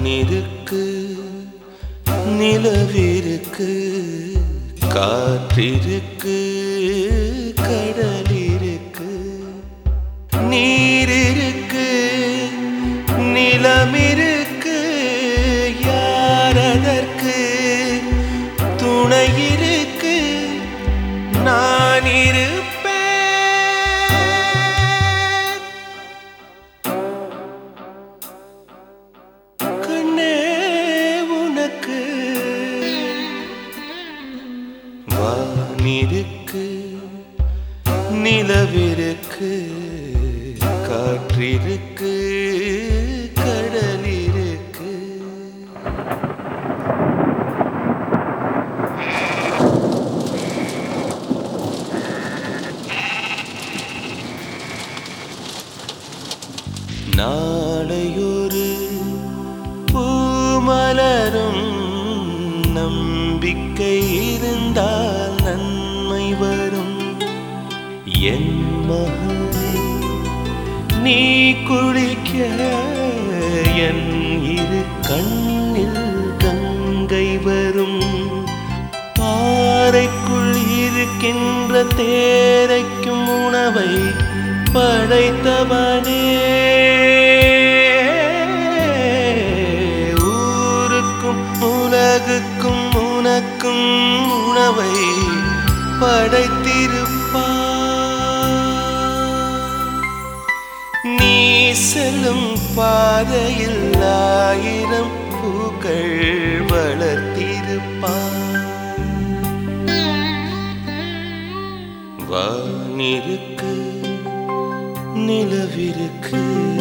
வானிருக்கு நிலவிருக்கு காற்றிருக்கு கடலிருக்கு நீரிருக்கு நிலமிருக்கு யாரதற்கு துணையிருக்கு நான் இருப்பேன் கண்ணே உனக்கு வானிருக்கு நிலவிருக்கு காற்றிருக்கு கடலிருக்கு நாளையொரு பூமலரும் நம்பிக்கை இருந்தால் நன்மை வரும் என் மகளே நீ குளிக்க என் இரு கண்ணில் கங்கை வரும் பாறைக்குள் இருக்கின்ற தேரைக்கும் உணவை படைத்தவனே ஊருக்கும் உலகுக்கும் உனக்கும் உணவை படைத்திருப்பான் நீ செல்லும் பாதையில் ஆயிரம் பூக்கள் வளர்த்திருப்பான் வானிருக்கு நிலவிருக்கு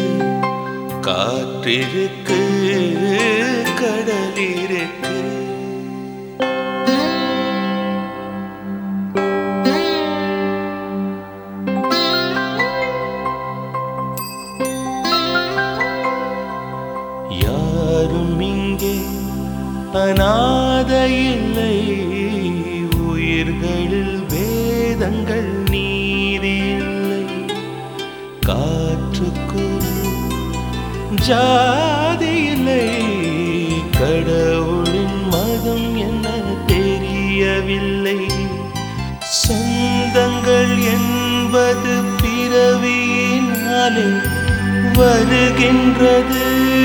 காற்றிருக்கு கடலிருக்கு யாரும் இங்கே அநாத இல்லை உயிர்களில் வேதங்கள் நீரில்லை காற்றுக்கு ஜாதி இல்லை கடவுளின் மதம் என்ன தெரியவில்லை சொந்தங்கள் என்பது பிறவியினாலே வருகின்றது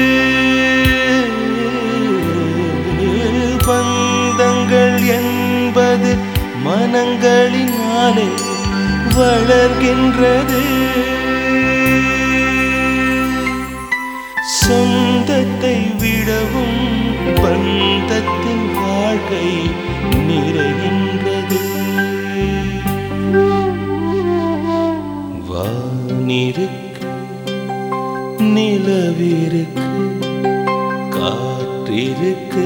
பந்தங்கள் என்பது மனங்களினாலே வளர்கின்றது சொந்தத்தை விடவும் பந்தத்தின் வாழ்க்கை நிறைகின்றது வானிருக்கு நிலவிருக்கு காற்றிருக்கு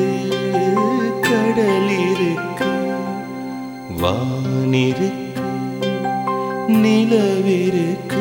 கடலிருக்கு வானிருக்கு நிலவிருக்கு